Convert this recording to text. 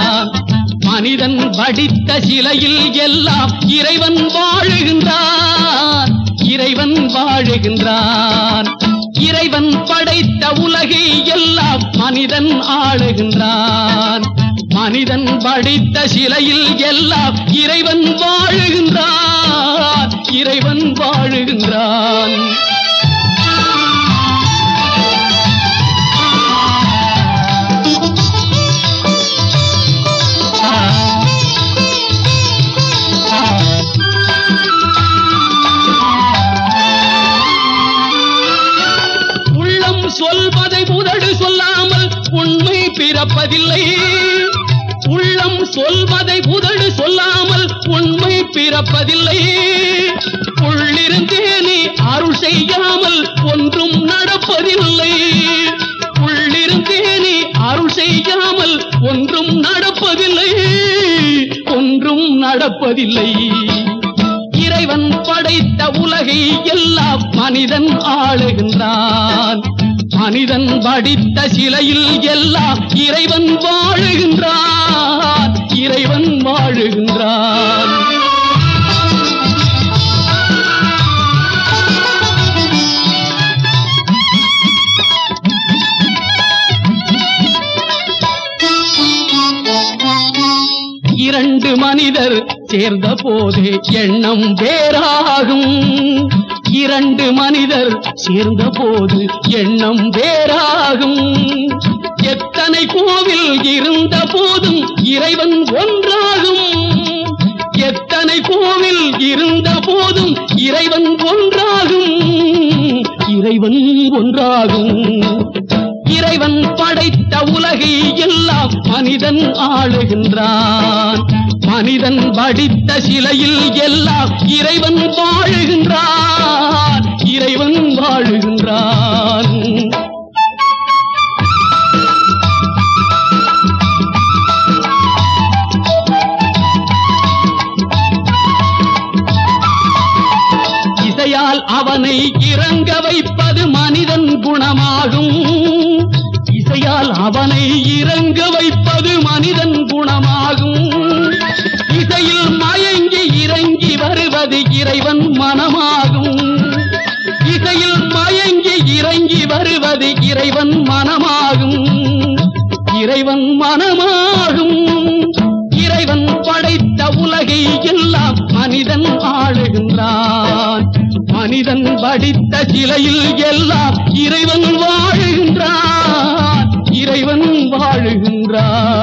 வாழுகின்றான் மனிதன் வடித்த சிலையில் எல்லாம் இறைவன் வாழுகின்றான் இறைவன் வாழுகின்றான் இறைவன் படைத்த உலகை எல்லாம் மனிதன் ஆளுகின்றான் மனிதன் படித்த சிலையில் எல்லாம் இறைவன் வாழுகின்றான் இறைவன் வாழுகின்றான் உள்ளம் சொல்வதை உதடு சொல்லாமல் உண்மை பிறப்பதில்லை உள்ளம் சொல்வதை உதடு சொல்லாமல் உண்மை பிறப்பதில்லை உள்ளிருந்தே நீ அருள் செய்யாமல் ஒன்றும் நடப்பதில்லை உள்ளிருந்தே நீ அருள் செய்யாமல் ஒன்றும் நடப்பதில்லை ஒன்றும் நடப்பதில்லை இறைவன் படைத்த உலகை எல்லாம் மனிதன் ஆளுகின்றான் மனிதன் வடித்த சிலையில் எல்லாம் இறைவன் வாழுகின்றான் இறைவன் வாழுகின்றான் இரண்டு மனிதர் சேர்ந்த போது எண்ணம் வேறாகும் இரண்டு மனிதர் சேர்ந்த போது எண்ணம் வேறாகும் எத்தனை கோவில் இருந்த போதும் இறைவன் ஒன்றாகும் எத்தனை கோவில் இருந்த போதும் இறைவன் ஒன்றாகும் இறைவன் ஒன்றாகும் இறைவன் படைத்த உலகை எல்லாம் மனிதன் ஆளுகின்றான் மனிதன் வடித்த சிலையில் எல்லாம் இறைவன் வாழுகின்றான் இறைவன் வாழுகின்றான் இசையால் அவனை இறங்க வைப்பது மனிதன் குணமாகும் இசையால் அவனை இறங்க வைப்பது மனிதன் குணமாகும் இசையில் மயங்கி இறங்கி வருவது இறைவன் மனமாகும் இசையில் மயங்கி இறங்கி வருவது இறைவன் மனமாகும் இறைவன் மனமாகும் இறைவன் படைத்த உலகை எல்லாம் மனிதன் ஆளுகின்றான் மனிதன் படித்த சிலையில் எல்லாம் இறைவன் வாழுகின்றான் இறைவன் வாழுகின்றான்